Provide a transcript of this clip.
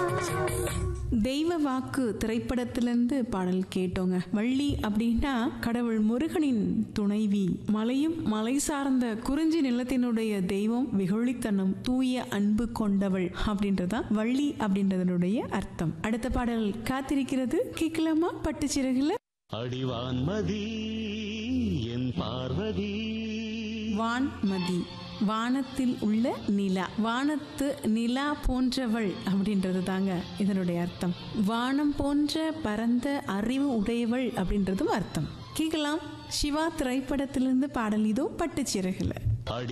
தெய்வ வாக்கு திரைப்படத்திலிருந்து பாடல் கேட்டோங்க வள்ளி அப்படின்னா கடவுள் முருகனின் துணைவி மலையும் மலை சார்ந்த குறிஞ்சி நிலத்தினுடைய தெய்வம் வெகுளித்தனம் தூய அன்பு கொண்டவள் அப்படின்றதான் வள்ளி அப்படின்றதனுடைய அர்த்தம் அடுத்த பாடல் காத்திருக்கிறது கேட்கலாமா பட்டுச்சிறகுல அடிவான்மதி என் பார்வதி வான்மதி வானத்தில் உள்ள நிலா வானத்து நிலா போன்றவள் அப்படின்றது தாங்க இதனுடைய அர்த்தம் வானம் போன்ற பரந்த அறிவு உடையவள் அப்படின்றதும் அர்த்தம் கேட்கலாம் சிவா திரைப்படத்திலிருந்து பாடல் இதோ பட்டுச்சிறகுல அடி